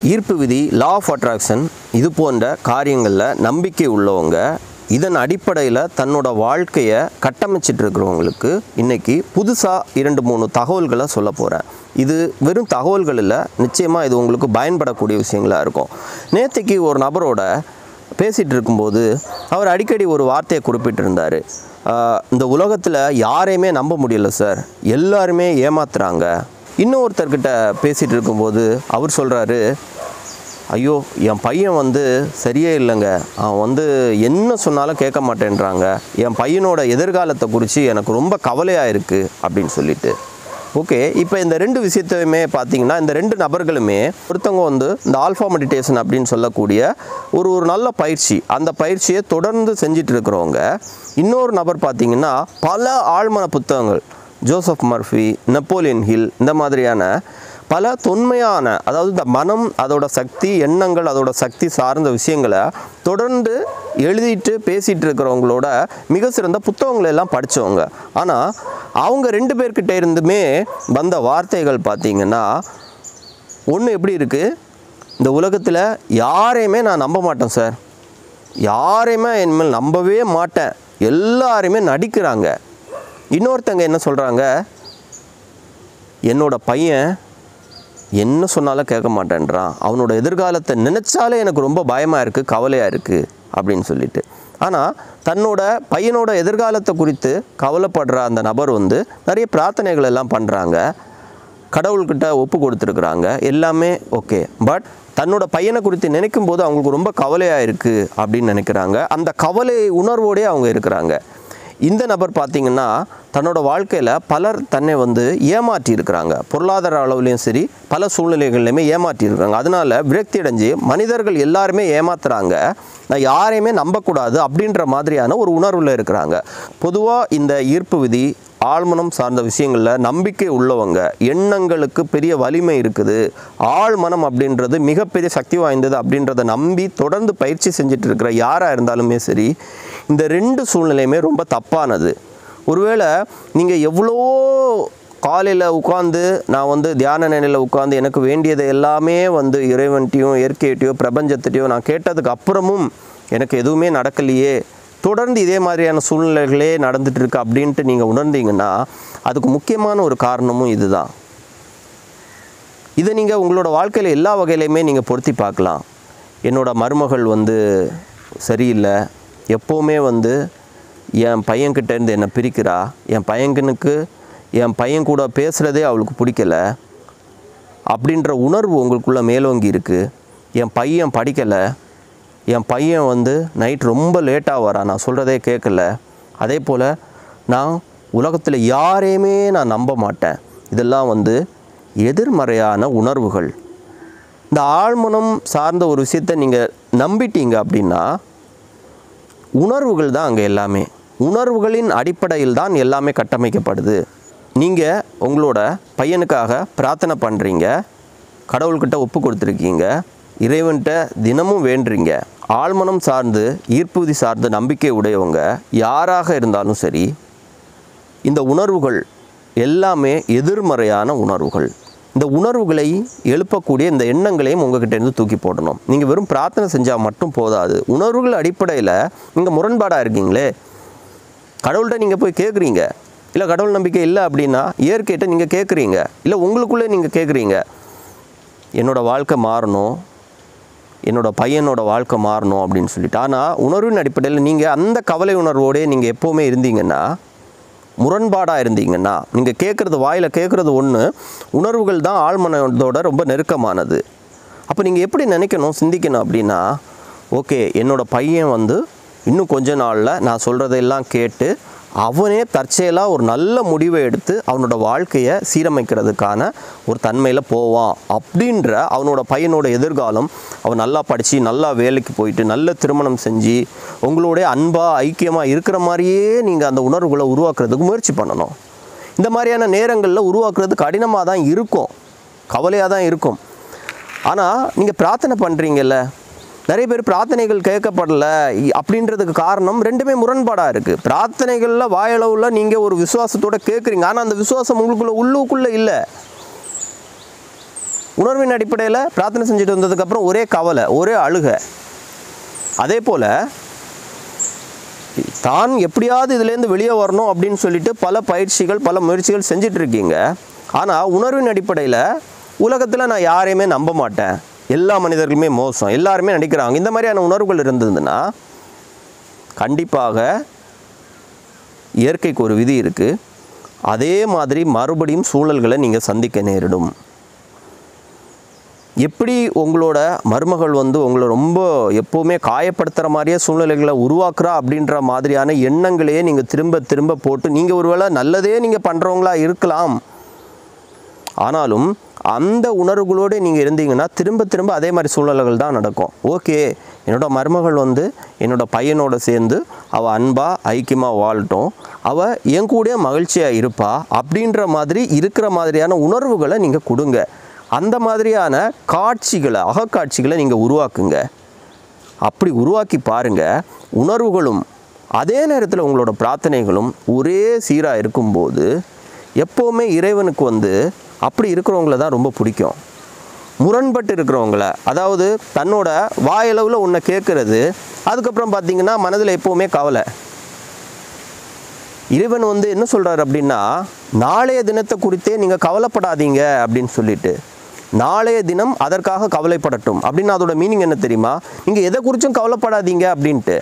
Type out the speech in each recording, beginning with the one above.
ஈர்ப்பு விதி law of attraction இது போன்ற காரியங்களில் நம்பிக்கை உள்ளவங்க இதன் அடிப்படையில் தன்னோட வாழ்க்கையை கட்டமைச்சிட்டு இருக்கிறவங்களுக்கு இன்னைக்கு புதுசாக இரண்டு மூணு தகவல்களை சொல்ல போகிறேன் இது வெறும் தகவல்கள் இல்லை நிச்சயமாக இது உங்களுக்கு பயன்படக்கூடிய விஷயங்களாக இருக்கும் நேற்றுக்கு ஒரு நபரோட பேசிகிட்டு இருக்கும்போது அவர் அடிக்கடி ஒரு வார்த்தையை குறிப்பிட்டிருந்தார் ஆஹ், இந்த உலகத்தில் யாரையுமே நம்ப முடியல சார் எல்லாருமே ஏமாத்துறாங்க இன்னொருத்தர்கிட்ட பேசிகிட்டு இருக்கும்போது அவர் சொல்கிறாரு ஐயோ என் பையன் வந்து சரியே இல்லைங்க அவன் வந்து என்ன சொன்னாலும் கேட்க மாட்டேன்றாங்க என் பையனோட எதிர்காலத்தை குறித்து எனக்கு ரொம்ப கவலையாக இருக்குது அப்படின்னு சொல்லிட்டு ஓகே இப்போ இந்த ரெண்டு விஷயத்தையுமே பார்த்தீங்கன்னா இந்த ரெண்டு நபர்களுமே ஒருத்தவங்க வந்து இந்த ஆல்ஃபா மெடிடேஷன் அப்படின்னு சொல்லக்கூடிய ஒரு ஒரு நல்ல பயிற்சி அந்த பயிற்சியை தொடர்ந்து செஞ்சுட்டு இருக்கிறவங்க இன்னொரு நபர் பார்த்தீங்கன்னா பல ஆழ்மன புத்தகங்கள் ஜோசப் மர்ஃபி நெப்போலியன் ஹில் இந்த மாதிரியான பல தொன்மையான அதாவது இந்த மனம் அதோட சக்தி எண்ணங்கள் அதோட சக்தி சார்ந்த விஷயங்களை தொடர்ந்து எழுதிட்டு பேசிகிட்டு இருக்கிறவங்களோட மிக சிறந்த புத்தகங்களை எல்லாம் படித்தவங்க ஆனால் அவங்க ரெண்டு பேர்கிட்ட இருந்துமே வந்த வார்த்தைகள் பார்த்தீங்கன்னா ஒன்று எப்படி இருக்குது இந்த உலகத்தில் யாரையுமே நான் நம்ப மாட்டேன் சார் யாரையுமே இனிமேல் நம்பவே மாட்டேன் எல்லாருமே நடிக்கிறாங்க இன்னொருத்தங்க என்ன சொல்கிறாங்க என்னோட பையன் என்ன சொன்னாலும் கேட்க மாட்டேன்றான் அவனோட எதிர்காலத்தை நினச்சாலே எனக்கு ரொம்ப பயமாக இருக்குது கவலையாக இருக்குது அப்படின்னு சொல்லிட்டு ஆனால் தன்னோட பையனோட எதிர்காலத்தை குறித்து கவலைப்படுற அந்த நபர் வந்து நிறைய பிரார்த்தனைகள் எல்லாம் பண்ணுறாங்க கடவுள்கிட்ட ஒப்பு கொடுத்துருக்குறாங்க எல்லாமே ஓகே பட் தன்னோட பையனை குறித்து நினைக்கும் போது அவங்களுக்கு ரொம்ப கவலையாக இருக்குது அப்படின்னு நினைக்கிறாங்க அந்த கவலை உணர்வோடே அவங்க இருக்கிறாங்க இந்த நபர் பார்த்தீங்கன்னா தன்னோட வாழ்க்கையில் பலர் தன்னை வந்து ஏமாற்றி இருக்கிறாங்க பொருளாதார அளவுலையும் சரி பல சூழ்நிலைகள்லையுமே ஏமாற்றி இருக்காங்க அதனால விரக்தி அடைஞ்சு மனிதர்கள் எல்லாருமே ஏமாத்துறாங்க நான் யாரையுமே நம்பக்கூடாது அப்படின்ற மாதிரியான ஒரு உணர்வில் இருக்கிறாங்க பொதுவாக இந்த ஈர்ப்பு விதி ஆழ்மனம் சார்ந்த விஷயங்களில் நம்பிக்கை உள்ளவங்க எண்ணங்களுக்கு பெரிய வலிமை இருக்குது ஆழ்மனம் அப்படின்றது மிகப்பெரிய சக்தி வாய்ந்தது அப்படின்றத நம்பி தொடர்ந்து பயிற்சி செஞ்சுட்டு இருக்கிற யாராக இருந்தாலுமே சரி இந்த ரெண்டு சூழ்நிலையுமே ரொம்ப தப்பானது ஒருவேளை நீங்கள் எவ்வளோ காலையில் உட்காந்து நான் வந்து தியான நிலையில் உட்காந்து எனக்கு வேண்டியதை எல்லாமே வந்து இறைவன்ட்டையும் இயற்கையிட்டையோ பிரபஞ்சத்திட்டையோ நான் கேட்டதுக்கு அப்புறமும் எனக்கு எதுவுமே நடக்கலையே தொடர்ந்து இதே மாதிரியான சூழ்நிலைகளே நடந்துட்டு இருக்கு அப்படின்ட்டு நீங்கள் உணர்ந்தீங்கன்னா அதுக்கு முக்கியமான ஒரு காரணமும் இதுதான் இதை நீங்கள் உங்களோட வாழ்க்கையில் எல்லா வகையிலையுமே நீங்கள் பொருத்தி பார்க்கலாம் என்னோட மருமகள் வந்து சரியில்லை எப்போவுமே வந்து என் பையன்கிட்ட இருந்து என்னை பிரிக்கிறா என் பையனுக்கு என் பையன் கூட பேசுகிறதே அவளுக்கு பிடிக்கல அப்படின்ற உணர்வு உங்களுக்குள்ளே மேலோங்கி இருக்குது என் பையன் படிக்கலை என் பையன் வந்து நைட் ரொம்ப லேட்டாக வரான் நான் சொல்கிறதே கேட்கல அதே போல் நான் உலகத்தில் யாரையுமே நான் நம்ப மாட்டேன் இதெல்லாம் வந்து எதிர்மறையான உணர்வுகள் இந்த ஆழ்மனம் சார்ந்த ஒரு விஷயத்தை நீங்கள் நம்பிட்டீங்க அப்படின்னா உணர்வுகள் தான் அங்கே எல்லாமே உணர்வுகளின் அடிப்படையில் தான் எல்லாமே கட்டமைக்கப்படுது நீங்கள் உங்களோட பையனுக்காக பிரார்த்தனை பண்ணுறீங்க கடவுள்கிட்ட ஒப்பு கொடுத்துருக்கீங்க இறைவன்கிட்ட தினமும் வேண்டுறீங்க ஆழ்மனம் சார்ந்து ஈர்ப்புதி சார்ந்து நம்பிக்கை உடையவங்க யாராக இருந்தாலும் சரி இந்த உணர்வுகள் எல்லாமே எதிர்மறையான உணர்வுகள் இந்த உணர்வுகளை எழுப்பக்கூடிய இந்த எண்ணங்களையும் உங்ககிட்ட இருந்து தூக்கி போடணும் நீங்கள் வெறும் பிரார்த்தனை செஞ்சால் மட்டும் போதாது உணர்வுகள் அடிப்படையில் நீங்கள் முரண்பாடாக இருக்கீங்களே கடவுள்கிட்ட நீங்கள் போய் கேட்குறீங்க இல்லை கடவுள் நம்பிக்கை இல்லை அப்படின்னா இயற்கையிட்ட நீங்கள் கேட்குறீங்க இல்லை உங்களுக்குள்ளே நீங்கள் கேட்குறீங்க என்னோடய வாழ்க்கை மாறணும் என்னோட பையனோட வாழ்க்கை மாறணும் அப்படின்னு சொல்லிட்டு ஆனால் உணர்வின் அடிப்படையில் நீங்கள் அந்த கவலை உணர்வோடே நீங்கள் எப்போவுமே இருந்தீங்கன்னா முரண்பாடாக இருந்தீங்கன்னா நீங்கள் கேட்குறது வாயில் கேட்குறது ஒன்று உணர்வுகள் தான் ஆழ்மனதோட ரொம்ப நெருக்கமானது அப்போ நீங்கள் எப்படி நினைக்கணும் சிந்திக்கணும் அப்படின்னா ஓகே என்னோட பையன் வந்து இன்னும் கொஞ்ச நாளில் நான் சொல்கிறதெல்லாம் கேட்டு அவனே தற்செயலாக ஒரு நல்ல முடிவை எடுத்து அவனோட வாழ்க்கையை சீரமைக்கிறதுக்கான ஒரு தன்மையில் போவான் அப்படின்ற அவனோட பையனோட எதிர்காலம் அவன் நல்லா படித்து நல்லா வேலைக்கு போயிட்டு நல்ல திருமணம் செஞ்சு உங்களுடைய அன்பாக ஐக்கியமாக இருக்கிற மாதிரியே நீங்கள் அந்த உணர்வுகளை உருவாக்குறதுக்கு முயற்சி பண்ணணும் இந்த மாதிரியான நேரங்களில் உருவாக்குறது கடினமாக தான் இருக்கும் கவலையாக தான் இருக்கும் ஆனால் நீங்கள் பிரார்த்தனை பண்ணுறீங்கல்ல நிறைய பேர் பிரார்த்தனைகள் கேட்கப்படல இ- அப்படின்றதுக்கு காரணம் ரெண்டுமே முரண்பாடாக இருக்குது பிரார்த்தனைகளில் வாயளவில் நீங்கள் ஒரு விசுவாசத்தோட கேட்குறீங்க ஆனால் அந்த விசுவாசம் உங்களுக்குள்ள உள்ளுக்குள்ளே இல்லை உணர்வின் அடிப்படையில் பிரார்த்தனை செஞ்சுட்டு வந்ததுக்கப்புறம் ஒரே கவலை ஒரே அழுகை அதே போல் தான் எப்படியாவது இதுலேருந்து வெளியே வரணும் அப்படின்னு சொல்லிட்டு பல பயிற்சிகள் பல முயற்சிகள் செஞ்சுட்டு இருக்கீங்க ஆனால் உணர்வின் அடிப்படையில் உலகத்தில் நான் யாரையுமே நம்ப மாட்டேன் எல்லா மனிதர்களுமே மோசம் எல்லாருமே நடிக்கிறாங்க இந்த மாதிரியான உணர்வுகள் இருந்ததுன்னா கண்டிப்பாக இயற்கைக்கு ஒரு விதி இருக்குது அதே மாதிரி மறுபடியும் சூழல்களை நீங்கள் சந்திக்க நேரிடும் எப்படி உங்களோட மருமகள் வந்து உங்களை ரொம்ப எப்போவுமே காயப்படுத்துகிற மாதிரியே சூழ்நிலைகளை உருவாக்குறா அப்படின்ற மாதிரியான எண்ணங்களையே நீங்கள் திரும்ப திரும்ப போட்டு நீங்கள் ஒருவேளை நல்லதே நீங்கள் பண்ணுறவங்களா இருக்கலாம் ஆனாலும் அந்த உணர்வுகளோடு நீங்கள் இருந்தீங்கன்னா திரும்ப திரும்ப அதே மாதிரி சூழ்நிலைகள் தான் நடக்கும் ஓகே என்னோட மருமகள் வந்து என்னோட பையனோட சேர்ந்து அவள் அன்பாக ஐக்கியமாக வாழட்டும் அவள் என் கூட மகிழ்ச்சியாக இருப்பா அப்படின்ற மாதிரி இருக்கிற மாதிரியான உணர்வுகளை நீங்கள் கொடுங்க அந்த மாதிரியான காட்சிகளை அகக்காட்சிகளை நீங்கள் உருவாக்குங்க அப்படி உருவாக்கி பாருங்க உணர்வுகளும் அதே நேரத்தில் உங்களோட பிரார்த்தனைகளும் ஒரே சீராக இருக்கும்போது எப்போவுமே இறைவனுக்கு வந்து அப்படி இருக்கிறவங்கள தான் ரொம்ப பிடிக்கும் முரண்பட்டு இருக்கிறவங்கள அதாவது தன்னோட வாயளவில் உன்னை கேட்குறது அதுக்கப்புறம் பார்த்தீங்கன்னா மனதில் எப்போவுமே கவலை இறைவன் வந்து என்ன சொல்கிறார் அப்படின்னா நாளைய தினத்தை குறித்தே நீங்கள் கவலைப்படாதீங்க அப்படின்னு சொல்லிட்டு நாளைய தினம் அதற்காக கவலைப்படட்டும் அப்படின்னு அதோட மீனிங் என்ன தெரியுமா நீங்கள் எதை குறித்தும் கவலைப்படாதீங்க அப்படின்ட்டு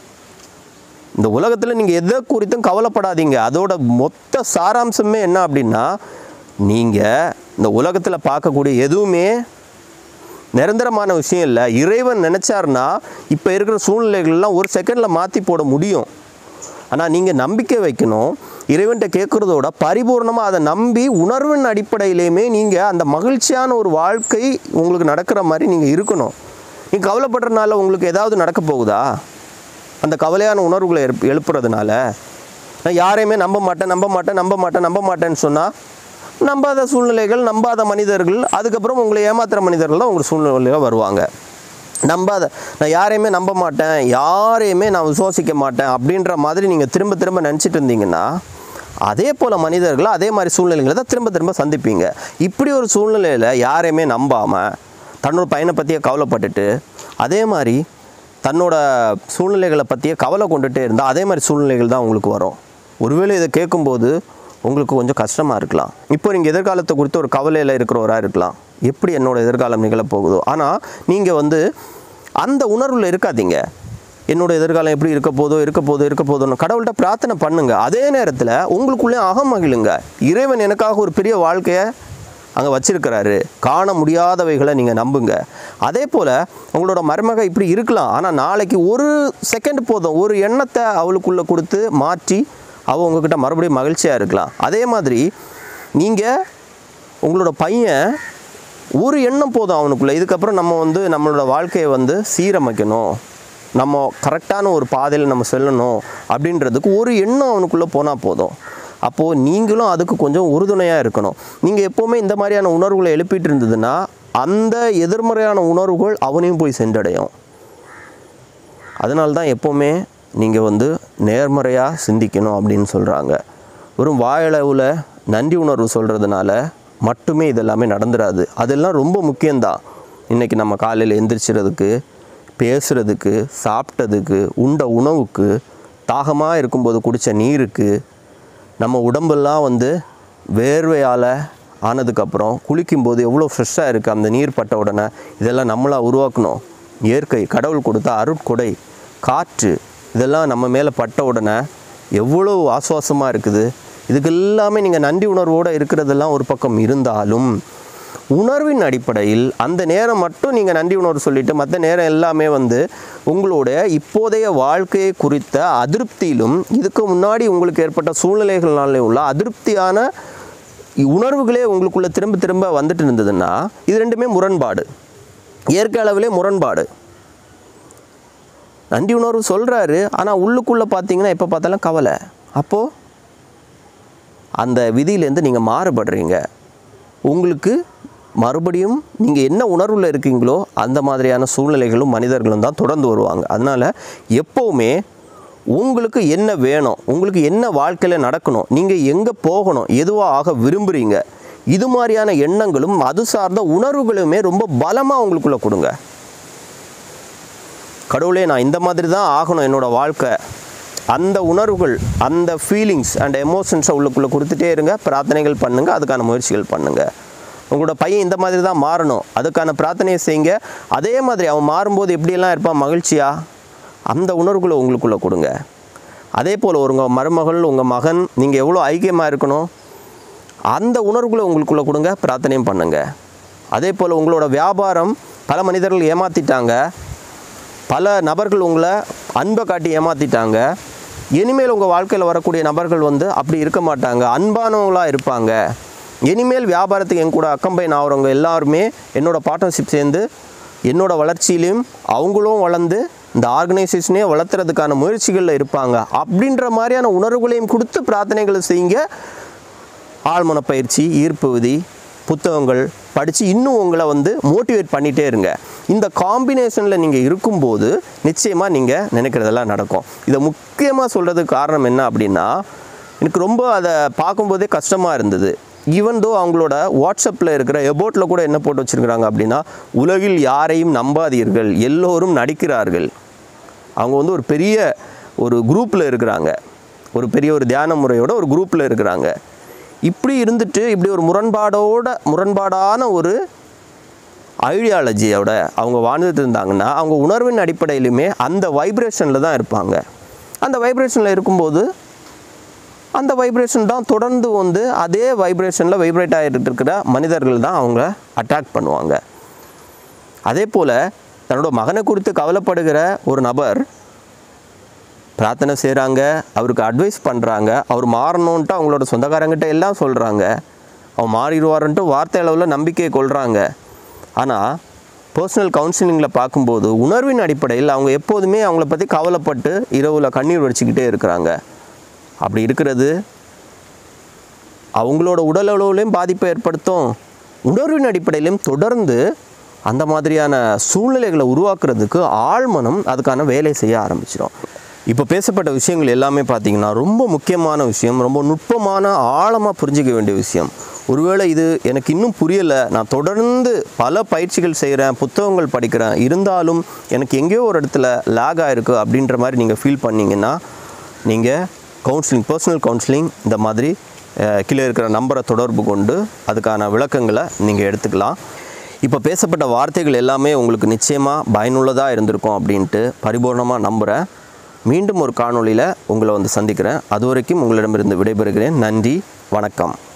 இந்த உலகத்தில் நீங்கள் எதை குறித்தும் கவலைப்படாதீங்க அதோட மொத்த சாராம்சமே என்ன அப்படின்னா நீங்கள் இந்த உலகத்தில் பார்க்கக்கூடிய எதுவுமே நிரந்தரமான விஷயம் இல்லை இறைவன் நினச்சாருன்னா இப்போ இருக்கிற சூழ்நிலைகள்லாம் ஒரு செகண்டில் மாற்றி போட முடியும் ஆனால் நீங்கள் நம்பிக்கை வைக்கணும் இறைவன்கிட்ட கேட்குறதோட பரிபூர்ணமாக அதை நம்பி உணர்வின் அடிப்படையிலையுமே நீங்கள் அந்த மகிழ்ச்சியான ஒரு வாழ்க்கை உங்களுக்கு நடக்கிற மாதிரி நீங்கள் இருக்கணும் நீங்கள் கவலைப்படுறதுனால உங்களுக்கு ஏதாவது நடக்க போகுதா அந்த கவலையான உணர்வுகளை எழுப் எழுப்புறதுனால நான் யாரையுமே நம்ப மாட்டேன் நம்ப மாட்டேன் நம்ப மாட்டேன் நம்ப மாட்டேன்னு சொன்னால் நம்பாத சூழ்நிலைகள் நம்பாத மனிதர்கள் அதுக்கப்புறம் உங்களை ஏமாத்துற மனிதர்கள் தான் உங்கள் சூழ்நிலையில் வருவாங்க நம்பாத நான் யாரையுமே நம்ப மாட்டேன் யாரையுமே நான் விசுவாசிக்க மாட்டேன் அப்படின்ற மாதிரி நீங்கள் திரும்ப திரும்ப நினச்சிட்டு இருந்தீங்கன்னா அதே போல் மனிதர்கள் அதே மாதிரி சூழ்நிலைகளை தான் திரும்ப திரும்ப சந்திப்பீங்க இப்படி ஒரு சூழ்நிலையில் யாரையுமே நம்பாமல் தன்னோட பையனை பற்றியே கவலைப்பட்டுட்டு அதே மாதிரி தன்னோட சூழ்நிலைகளை பற்றியே கவலை கொண்டுட்டே இருந்தால் அதே மாதிரி சூழ்நிலைகள் தான் உங்களுக்கு வரும் ஒருவேளை இதை கேட்கும்போது உங்களுக்கு கொஞ்சம் கஷ்டமாக இருக்கலாம் இப்போ நீங்கள் எதிர்காலத்தை குறித்து ஒரு கவலையில் இருக்கிறவராக இருக்கலாம் எப்படி என்னோட எதிர்காலம் நிகழப் போகுதோ ஆனால் நீங்கள் வந்து அந்த உணர்வில் இருக்காதீங்க என்னோட எதிர்காலம் எப்படி இருக்க போதோ இருக்க போதோ இருக்க போதோன்னு கடவுள்கிட்ட பிரார்த்தனை பண்ணுங்க அதே நேரத்தில் உங்களுக்குள்ளே அகம் மகிழுங்க இறைவன் எனக்காக ஒரு பெரிய வாழ்க்கையை அங்கே வச்சிருக்கிறாரு காண முடியாதவைகளை நீங்கள் நம்புங்க அதே போல் உங்களோட மருமக இப்படி இருக்கலாம் ஆனால் நாளைக்கு ஒரு செகண்ட் போதும் ஒரு எண்ணத்தை அவளுக்குள்ளே கொடுத்து மாற்றி அவள் உங்ககிட்ட மறுபடியும் மகிழ்ச்சியாக இருக்கலாம் அதே மாதிரி நீங்கள் உங்களோட பையன் ஒரு எண்ணம் போதும் அவனுக்குள்ளே இதுக்கப்புறம் நம்ம வந்து நம்மளோட வாழ்க்கையை வந்து சீரமைக்கணும் நம்ம கரெக்டான ஒரு பாதையில் நம்ம செல்லணும் அப்படின்றதுக்கு ஒரு எண்ணம் அவனுக்குள்ளே போனால் போதும் அப்போது நீங்களும் அதுக்கு கொஞ்சம் உறுதுணையாக இருக்கணும் நீங்கள் எப்போவுமே இந்த மாதிரியான உணர்வுகளை எழுப்பிட்டு இருந்ததுன்னா அந்த எதிர்மறையான உணர்வுகள் அவனையும் போய் சென்றடையும் அதனால தான் எப்போவுமே நீங்கள் வந்து நேர்மறையாக சிந்திக்கணும் அப்படின்னு சொல்கிறாங்க வெறும் வாயளவில் நன்றி உணர்வு சொல்கிறதுனால மட்டுமே இதெல்லாமே நடந்துடாது அதெல்லாம் ரொம்ப முக்கியம்தான் இன்றைக்கி நம்ம காலையில் எந்திரிச்சிறதுக்கு பேசுகிறதுக்கு சாப்பிட்டதுக்கு உண்ட உணவுக்கு தாகமாக இருக்கும்போது குடித்த நீருக்கு நம்ம உடம்பெல்லாம் வந்து வேர்வையால் ஆனதுக்கப்புறம் குளிக்கும்போது எவ்வளோ ஃப்ரெஷ்ஷாக இருக்குது அந்த நீர் பட்ட உடனே இதெல்லாம் நம்மளாக உருவாக்கணும் இயற்கை கடவுள் கொடுத்த அருட்கொடை காற்று இதெல்லாம் நம்ம மேலே பட்ட உடனே எவ்வளோ ஆசுவாசமாக இருக்குது இதுக்கு எல்லாமே நீங்கள் நன்றி உணர்வோடு இருக்கிறதெல்லாம் ஒரு பக்கம் இருந்தாலும் உணர்வின் அடிப்படையில் அந்த நேரம் மட்டும் நீங்கள் நன்றி உணர்வு சொல்லிட்டு மற்ற நேரம் எல்லாமே வந்து உங்களுடைய இப்போதைய வாழ்க்கையை குறித்த அதிருப்தியிலும் இதுக்கு முன்னாடி உங்களுக்கு ஏற்பட்ட சூழ்நிலைகள்னாலே உள்ள அதிருப்தியான உணர்வுகளே உங்களுக்குள்ள திரும்ப திரும்ப வந்துட்டு இருந்ததுன்னா இது ரெண்டுமே முரண்பாடு இயற்கை அளவிலே முரண்பாடு நன்றி உணர்வு சொல்கிறாரு ஆனால் உள்ளுக்குள்ளே பார்த்தீங்கன்னா எப்போ பார்த்தாலும் கவலை அப்போது அந்த விதியிலேருந்து நீங்கள் மாறுபடுறீங்க உங்களுக்கு மறுபடியும் நீங்கள் என்ன உணர்வில் இருக்கீங்களோ அந்த மாதிரியான சூழ்நிலைகளும் மனிதர்களும் தான் தொடர்ந்து வருவாங்க அதனால் எப்போவுமே உங்களுக்கு என்ன வேணும் உங்களுக்கு என்ன வாழ்க்கையில் நடக்கணும் நீங்கள் எங்கே போகணும் எதுவாக ஆக விரும்புகிறீங்க இது மாதிரியான எண்ணங்களும் அது சார்ந்த உணர்வுகளுமே ரொம்ப பலமாக உங்களுக்குள்ளே கொடுங்க கடவுளே நான் இந்த மாதிரி தான் ஆகணும் என்னோட வாழ்க்கை அந்த உணர்வுகள் அந்த ஃபீலிங்ஸ் அண்ட் எமோஷன்ஸை உள்ளுக்குள்ளே கொடுத்துட்டே இருங்க பிரார்த்தனைகள் பண்ணுங்கள் அதுக்கான முயற்சிகள் பண்ணுங்கள் உங்களோட பையன் இந்த மாதிரி தான் மாறணும் அதுக்கான பிரார்த்தனையை செய்யுங்க அதே மாதிரி அவன் மாறும்போது எப்படியெல்லாம் இருப்பான் மகிழ்ச்சியாக அந்த உணர்வுகளை உங்களுக்குள்ளே கொடுங்க அதே போல் ஒரு உங்கள் மருமகள் உங்கள் மகன் நீங்கள் எவ்வளோ ஐக்கியமாக இருக்கணும் அந்த உணர்வுகளை உங்களுக்குள்ளே கொடுங்க பிரார்த்தனையும் பண்ணுங்க அதே போல் உங்களோட வியாபாரம் பல மனிதர்கள் ஏமாற்றிட்டாங்க பல நபர்கள் உங்களை அன்பை காட்டி ஏமாற்றிட்டாங்க இனிமேல் உங்கள் வாழ்க்கையில் வரக்கூடிய நபர்கள் வந்து அப்படி இருக்க மாட்டாங்க அன்பானவங்களாக இருப்பாங்க இனிமேல் வியாபாரத்துக்கு என் கூட அக்கம்பைன் ஆகிறவங்க எல்லாருமே என்னோட பார்ட்னர்ஷிப் சேர்ந்து என்னோட வளர்ச்சியிலையும் அவங்களும் வளர்ந்து இந்த ஆர்கனைசேஷனே வளர்த்துறதுக்கான முயற்சிகளில் இருப்பாங்க அப்படின்ற மாதிரியான உணர்வுகளையும் கொடுத்து பிரார்த்தனைகளை செய்யுங்க ஆழ்மன பயிற்சி ஈர்ப்பு விதி புத்தகங்கள் படித்து இன்னும் உங்களை வந்து மோட்டிவேட் பண்ணிகிட்டே இருங்க இந்த காம்பினேஷனில் நீங்கள் இருக்கும்போது நிச்சயமாக நீங்கள் நினைக்கிறதெல்லாம் நடக்கும் இதை முக்கியமாக சொல்கிறதுக்கு காரணம் என்ன அப்படின்னா எனக்கு ரொம்ப அதை பார்க்கும்போதே கஷ்டமாக இருந்தது ஈவன் தோ அவங்களோட வாட்ஸ்அப்பில் இருக்கிற எபோட்டில் கூட என்ன போட்டு வச்சுருக்கிறாங்க அப்படின்னா உலகில் யாரையும் நம்பாதீர்கள் எல்லோரும் நடிக்கிறார்கள் அவங்க வந்து ஒரு பெரிய ஒரு குரூப்பில் இருக்கிறாங்க ஒரு பெரிய ஒரு தியான முறையோட ஒரு குரூப்பில் இருக்கிறாங்க இப்படி இருந்துட்டு இப்படி ஒரு முரண்பாடோட முரண்பாடான ஒரு ஐடியாலஜியோட அவங்க வாழ்ந்துட்டு இருந்தாங்கன்னா அவங்க உணர்வின் அடிப்படையிலுமே அந்த வைப்ரேஷனில் தான் இருப்பாங்க அந்த வைப்ரேஷனில் இருக்கும்போது அந்த வைப்ரேஷன் தான் தொடர்ந்து வந்து அதே வைப்ரேஷனில் வைப்ரேட் ஆகிட்டு இருக்கிற மனிதர்கள் தான் அவங்க அட்டாக் பண்ணுவாங்க அதே போல் தன்னோட மகனை குறித்து கவலைப்படுகிற ஒரு நபர் பிரார்த்தனை செய்கிறாங்க அவருக்கு அட்வைஸ் பண்ணுறாங்க அவர் மாறணுன்ட்டு அவங்களோட சொந்தக்காரங்கிட்ட எல்லாம் சொல்கிறாங்க அவன் மாறிடுவாருன்ட்டு வார்த்தை அளவில் நம்பிக்கையை கொள்கிறாங்க ஆனால் பர்சனல் கவுன்சிலிங்கில் பார்க்கும்போது உணர்வின் அடிப்படையில் அவங்க எப்போதுமே அவங்கள பற்றி கவலைப்பட்டு இரவில் கண்ணீர் வடிச்சுக்கிட்டே இருக்கிறாங்க அப்படி இருக்கிறது அவங்களோட உடல் அளவுலையும் பாதிப்பை ஏற்படுத்தும் உணர்வின் அடிப்படையிலும் தொடர்ந்து அந்த மாதிரியான சூழ்நிலைகளை உருவாக்குறதுக்கு ஆழ்மனம் அதுக்கான வேலை செய்ய ஆரம்பிச்சிடும் இப்போ பேசப்பட்ட விஷயங்கள் எல்லாமே பார்த்தீங்கன்னா ரொம்ப முக்கியமான விஷயம் ரொம்ப நுட்பமான ஆழமாக புரிஞ்சிக்க வேண்டிய விஷயம் ஒருவேளை இது எனக்கு இன்னும் புரியலை நான் தொடர்ந்து பல பயிற்சிகள் செய்கிறேன் புத்தகங்கள் படிக்கிறேன் இருந்தாலும் எனக்கு எங்கேயோ ஒரு இடத்துல லேக் ஆகிருக்கு அப்படின்ற மாதிரி நீங்கள் ஃபீல் பண்ணீங்கன்னா நீங்கள் கவுன்சிலிங் பர்சனல் கவுன்சிலிங் இந்த மாதிரி அஹ், கீழே இருக்கிற நம்பரை தொடர்பு கொண்டு அதுக்கான விளக்கங்களை நீங்கள் எடுத்துக்கலாம் இப்போ பேசப்பட்ட வார்த்தைகள் எல்லாமே உங்களுக்கு நிச்சயமாக பயனுள்ளதாக இருந்திருக்கும் அப்படின்ட்டு பரிபூர்ணமாக நம்புகிறேன் மீண்டும் ஒரு காணொளியில் உங்களை வந்து சந்திக்கிறேன் அது வரைக்கும் உங்களிடமிருந்து விடைபெறுகிறேன் நன்றி வணக்கம்